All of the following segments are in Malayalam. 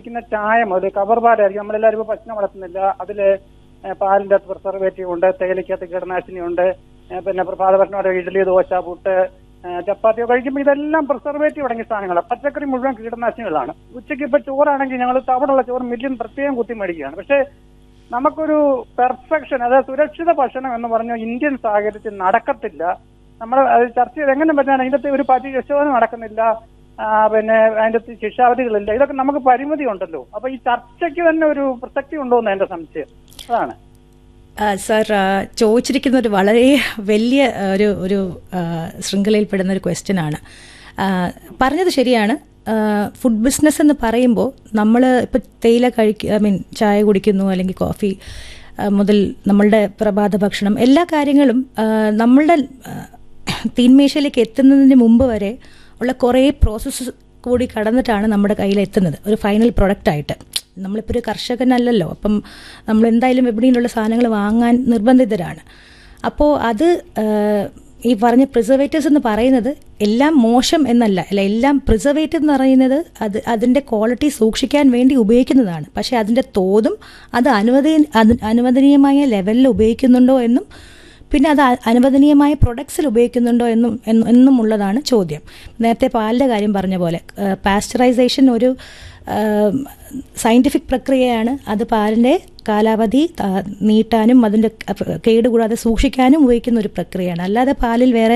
കുടിക്കുന്ന ചായ മുതൽ കവർ പാലായിരിക്കും നമ്മളെല്ലാവരും ഇപ്പൊ പശുവിനെ വളർത്തുന്നില്ല അതില് ഏഹ് പാലിന്റെ അകത്ത് പ്രിസർവേറ്റീവ് ഉണ്ട് തേയിലക്കകത്ത് കീടനാശിനി ഉണ്ട് ഏഹ് പിന്നെ പ്രഭാത ഭക്ഷണം ഇഡ്ഡലി ദോശ പുട്ട് ഏഹ് ചപ്പാത്തിയോ കഴിക്കുമ്പോൾ ഇതെല്ലാം പ്രിസർവേറ്റീവ് അടങ്ങിയ സാധനങ്ങളാണ് പച്ചക്കറി മുഴുവൻ കീടനാശിനികളാണ് ഉച്ചയ്ക്ക് ഇപ്പൊ ചോറാണെങ്കിൽ ഞങ്ങൾ തവിടുള്ള ചോറ് മില്ലിൽ പ്രത്യേകം കുത്തി മേടിക്കുകയാണ് പക്ഷേ നമുക്കൊരു പെർഫെക്ഷൻ അതായത് സുരക്ഷിത ഭക്ഷണം എന്ന് പറഞ്ഞ ഇന്ത്യൻ സാഹചര്യത്തിൽ നടക്കത്തില്ല നമ്മൾ അത് ചർച്ച ചെയ്ത് എങ്ങനെ പറ്റാണ് ഇതിന്റെ ഒരു പരിശോധന നടക്കുന്നില്ല ആ, പിന്നെ അതിന്റെ അകത്ത് ശിക്ഷാവധികളില്ല ഇതൊക്കെ നമുക്ക് പരിമിതി ഉണ്ടല്ലോ അപ്പൊ ഈ ചർച്ചയ്ക്ക് തന്നെ ഒരു പ്രസക്തി ഉണ്ടോ എന്ന് എന്റെ സംശയം അതാണ് ആ, സർ ആ, ചോദിച്ചിരിക്കുന്ന ഒരു വളരെ വലിയ ആ, ഒരു ഒരു ആ, ശൃംഖലയിൽപ്പെടുന്ന ഒരു ക്വസ്റ്റ്യൻ ആണ് ആ, പറഞ്ഞത് ശരിയാണ് ആ, ഫുഡ് ബിസിനസ് എന്ന് പറയുമ്പോൾ നമ്മൾ ഇപ്പോൾ തേയില കഴിക്കുക ഐ മീൻ ചായ കുടിക്കുന്നു അല്ലെങ്കിൽ കോഫി ആ, മുതൽ നമ്മളുടെ പ്രഭാത ഭക്ഷണം എല്ലാ കാര്യങ്ങളും ആ, നമ്മളുടെ ആ, തീന്മേശയിലേക്ക് എത്തുന്നതിന് മുമ്പ് വരെ ഉള്ള കുറേ പ്രോസസ്സ് കൂടി കടന്നിട്ടാണ് നമ്മുടെ കയ്യിൽ എത്തുന്നത് ഒരു ഫൈനൽ പ്രൊഡക്റ്റായിട്ട് നമ്മളിപ്പോൾ ഒരു കർഷകനല്ലല്ലോ അപ്പം നമ്മൾ എന്തായാലും വിപണിയിലുള്ള സാധനങ്ങൾ വാങ്ങാൻ നിർബന്ധിതരാണ് അപ്പോൾ അത് ആ, ഈ പറഞ്ഞ പ്രിസർവേറ്റീവ്സ് എന്ന് പറയുന്നത് എല്ലാം മോശം എന്നല്ല അല്ല എല്ലാം പ്രിസർവേറ്റീവ് എന്ന് പറയുന്നത് അത് അതിൻ്റെ ക്വാളിറ്റി സൂക്ഷിക്കാൻ വേണ്ടി ഉപയോഗിക്കുന്നതാണ് പക്ഷേ അതിൻ്റെ തോതും അത് അനുവദീ അത് അനുവദനീയമായ ലെവലിൽ ഉപയോഗിക്കുന്നുണ്ടോ എന്നും പിന്നെ അത് അ- അനുവദനീയമായ പ്രൊഡക്ട്സിൽ ഉപയോഗിക്കുന്നുണ്ടോ എന്നും എന്നും- എന്നും ഉള്ളതാണ് ചോദ്യം നേരത്തെ പാലിൻ്റെ കാര്യം പറഞ്ഞ പോലെ പാസ്ചറൈസേഷൻ ഒരു സയൻറ്റിഫിക് പ്രക്രിയയാണ് അത് പാലിൻ്റെ കാലാവധി ആ, നീട്ടാനും അതിൻ്റെ കേടുകൂടാതെ സൂക്ഷിക്കാനും ഉപയോഗിക്കുന്ന ഒരു പ്രക്രിയയാണ് അല്ലാതെ പാലിൽ വേറെ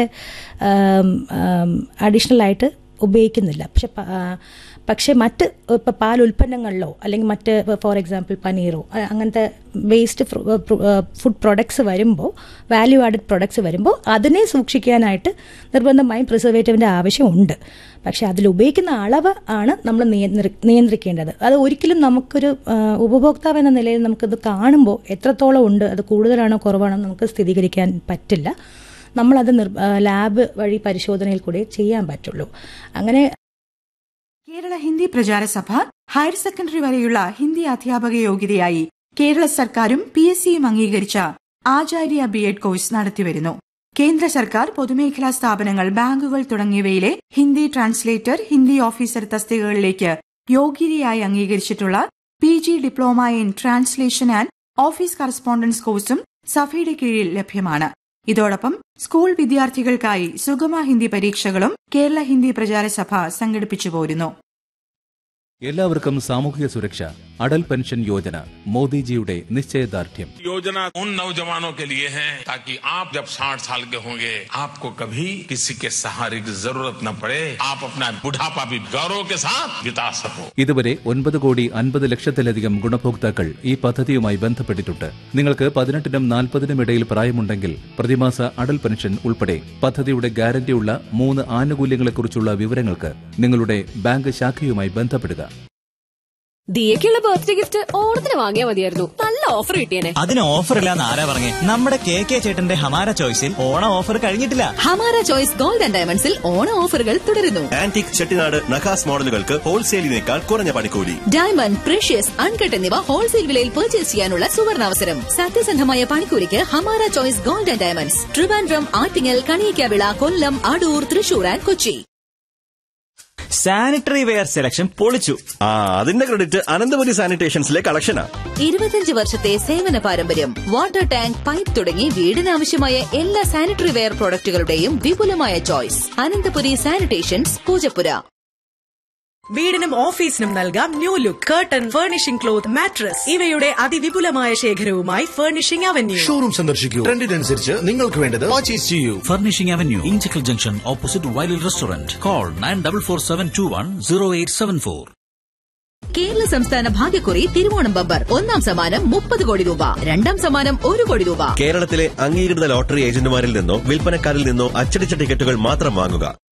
അഡീഷണൽ ആയിട്ട് ഉപയോഗിക്കുന്നില്ല പക്ഷെ പ- ആ, പക്ഷെ മറ്റ് ഇപ്പോൾ പാൽ ഉൽപ്പന്നങ്ങളിലോ അല്ലെങ്കിൽ മറ്റ് ഫോർ എക്സാമ്പിൾ പനീറോ അ- അങ്ങനത്തെ വേസ്റ്റ് ഫുഡ് പ്രൊഡക്ട്സ് വരുമ്പോൾ വാല്യൂ ആഡഡ് പ്രൊഡക്ട്സ് വരുമ്പോൾ അതിനെ സൂക്ഷിക്കാനായിട്ട് നിർബന്ധമായും പ്രിസർവേറ്റീവിൻ്റെ ആവശ്യമുണ്ട് പക്ഷെ അതിൽ ഉപയോഗിക്കുന്ന അളവ് ആണ് നമ്മൾ നിയന്ത്രി നിയന്ത്രിക്കേണ്ടത് അത് ഒരിക്കലും നമുക്കൊരു ആ, ഉപഭോക്താവ് എന്ന നിലയിൽ നമുക്കത് കാണുമ്പോൾ എത്രത്തോളം ഉണ്ട് അത് കൂടുതലാണോ കുറവാണോ എന്ന് നമുക്ക് സ്ഥിരീകരിക്കാൻ പറ്റില്ല നമ്മളത് നിർ ലാബ് വഴി പരിശോധനയിൽ കൂടെ ചെയ്യാൻ പറ്റുള്ളൂ അങ്ങനെ കേരള ഹിന്ദി പ്രചാര സഭ ഹയർ സെക്കൻഡറി വരെയുള്ള ഹിന്ദി അധ്യാപക യോഗ്യതയായി കേരള സർക്കാരും പി എസ് സിയും അംഗീകരിച്ച ആചാര്യ ബി എഡ് കോഴ്സ് നടത്തിവരുന്നു കേന്ദ്ര സർക്കാർ പൊതുമേഖലാ സ്ഥാപനങ്ങൾ ബാങ്കുകൾ തുടങ്ങിയവയിലെ ഹിന്ദി ട്രാൻസ്ലേറ്റർ ഹിന്ദി ഓഫീസർ തസ്തികകളിലേക്ക് യോഗ്യതയായി അംഗീകരിച്ചിട്ടുള്ള P G diploma in translation and office correspondence കോഴ്സും സഭയുടെ കീഴിൽ ലഭ്യമാണ് ഇതോടൊപ്പം സ്കൂൾ വിദ്യാർത്ഥികൾക്കായി സുഗമ ഹിന്ദി പരീക്ഷകളും കേരള ഹിന്ദി പ്രചാര സഭ സംഘടിപ്പിച്ചു പോരുന്നു എല്ലാവർക്കും സാമൂഹിക സുരക്ഷ അടൽ പെൻഷൻ യോജന മോദിജിയുടെ നിശ്ചയദാർഢ്യം योजना उन नौजवानों के लिए है ताकि आप जब 60 साल के होंगे आपको कभी किसी के सहारे की जरूरत न पड़े आप अपना बुढ़ापा भी गौरव के साथ बिता सको ഇതുവരെ ഒൻപത് കോടി അൻപത് ലക്ഷത്തിലധികം ഗുണഭോക്താക്കൾ ഈ പദ്ധതിയുമായി ബന്ധപ്പെട്ടിട്ടുണ്ട് നിങ്ങൾക്ക് പതിനെട്ടിനും നാൽപ്പതിനും ഇടയിൽ പ്രായമുണ്ടെങ്കിൽ പ്രതിമാസ അടൽ പെൻഷൻ ഉൾപ്പെടെ പദ്ധതിയുടെ ഗ്യാരണ്ടിയുള്ള മൂന്ന് ആനുകൂല്യങ്ങളെക്കുറിച്ചുള്ള വിവരങ്ങൾക്ക് നിങ്ങളുടെ ബാങ്ക് ശാഖയുമായി ബന്ധപ്പെടുക ദിയക്കുള്ള ബർത്ത്ഡേ ഗിഫ്റ്റ് ഓണത്തിന് വാങ്ങിയാ മതിയായിരുന്നു നല്ല ഓഫർ കിട്ടിയേനെ അതിന് ഓഫർ ഇല്ലാന്ന് ആരാ പറഞ്ഞേ നമ്മുടെ കെ കെ ചേട്ടന്റെ ഹമാര ചോയ്സിൽ ഓണം ഓഫർ കഴിഞ്ഞിട്ടില്ല ഹമാര ചോയ്സ് ഗോൾഡ് ആൻഡ് ഡയമണ്ട്സിൽ ഓണ ഓഫറുകൾ തുടരുന്നു ആന്റിക് ചെട്ടിനാട് നഖാസ് മോഡലുകൾക്ക് ഹോൾസെയിലിനേക്കാൾ കുറഞ്ഞ പണിക്കൂലി ഡയമണ്ട് പ്രഷ്യസ് അൺകട്ട് എന്നിവ ഹോൾസെയിൽ വിലയിൽ പർച്ചേസ് ചെയ്യാനുള്ള സുവർണാവസരം സത്യസന്ധമായ പണിക്കൂലിക്ക് Hamara choice gold and diamonds Trivandrum Attingal Kaniyakavila Kollam Adoor Thrissur and Kochi sanitary ware selection പൊളിച്ചു ആ അതിന്റെ ക്രെഡിറ്റ് അനന്തപുരി സാനിറ്റേഷൻസിലെ കളക്ഷനാ ഇരുപത്തിയഞ്ച് വർഷത്തെ സേവന പാരമ്പര്യം വാട്ടർ ടാങ്ക് പൈപ്പ് തുടങ്ങി വീടിനാവശ്യമായ എല്ലാ സാനിറ്ററി വെയർ പ്രോഡക്റ്റുകളുടെയും വിപുലമായ ചോയ്സ് അനന്തപുരി സാനിറ്റേഷൻസ് പൂജപ്പുര വീടിനും ഓഫീസിനും നൽകാം new look curtain furnishing cloth mattress ഇവയുടെ അതിവിപുലമായ ശേഖരവുമായി ഫർണിഷിംഗ് അവന്യൂ ഷോറൂം സന്ദർശിക്കൂ ട്രെൻഡിനനുസരിച്ച് നിങ്ങൾക്ക് വേണ്ടത് പർച്ചേസ് ചെയ്യൂ Furnishing Avenue, Inchicle Junction, opposite Wiley Restaurant. Call 9447210874. Kerala സംസ്ഥാന ഭാഗ്യക്കുറി തിരുവോണം ബമ്പർ ഒന്നാം സമ്മാനം മുപ്പത് കോടി രൂപ രണ്ടാം സമ്മാനം ഒരു കോടി രൂപ കേരളത്തിലെ അംഗീകൃത ലോട്ടറി ഏജന്റുമാരിൽ നിന്നോ വിൽപ്പനക്കാരിൽ നിന്നോ അച്ചടിച്ച ടിക്കറ്റുകൾ മാത്രം വാങ്ങുക